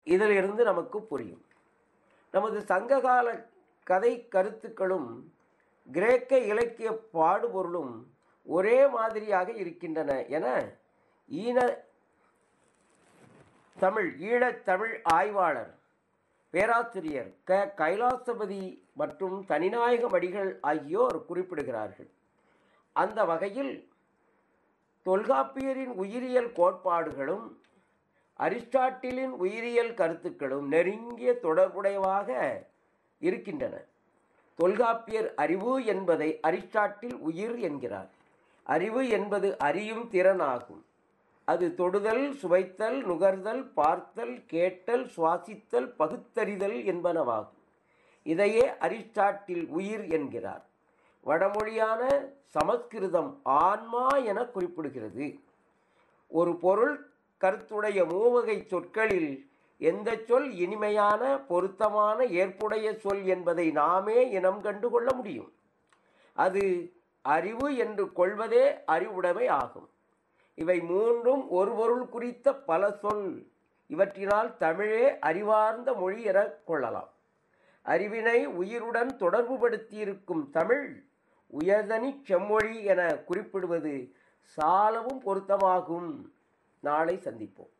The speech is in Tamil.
இதிலிருந்து நமக்கு புரியும் நமது சங்ககால கதை கருத்துக்களும் கிரேக்க இலக்கிய பாடுபொருளும் ஒரே மாதிரியாக இருக்கின்றன என ஈன தமிழ் ஈழத் தமிழ் ஆய்வாளர் பேராசிரியர் க கைலாசபதி மற்றும் தனிநாயக மடிகள் ஆகியோர் குறிப்பிடுகிறார்கள் அந்த வகையில் தொல்காப்பியரின் உயிரியல் கோட்பாடுகளும் அரிஸ்டாட்டிலின் உயிரியல் கருத்துக்களும் நெருங்கிய தொடர்புடையவாக இருக்கின்றன தொல்காப்பியர் அறிவு என்பதை அரிஸ்டாட்டில் உயிர் என்கிறார் அறிவு என்பது அறியும் திறனாகும் அது தொடுதல் சுவைத்தல் நுகர்தல் பார்த்தல் கேட்டல் சுவாசித்தல் பகுத்தறிதல் என்பனவாகும் இதையே அரிஸ்டாட்டில் உயிர் என்கிறார் வடமொழியான சமஸ்கிருதம் ஆன்மா என குறிப்பிடுகிறது ஒரு பொருள் கருத்துடைய மூவகை சொற்களில் எந்த சொல் இனிமையான பொருத்தமான ஏற்புடைய சொல் என்பதை நாமே இனம் கண்டு கொள்ள முடியும் அது அறிவு என்று கொள்வதே அறிவுடைமை ஆகும் இவை மூன்றும் ஒரு பொருள் குறித்த பல சொல் இவற்றினால் தமிழே அறிவார்ந்த மொழி என கொள்ளலாம் அறிவினை உயிருடன் தொடர்புபடுத்தியிருக்கும் தமிழ் உயர்தனி செம்மொழி என குறிப்பிடுவது சாலவும் பொருத்தமாகும் நாளை சந்திப்போம்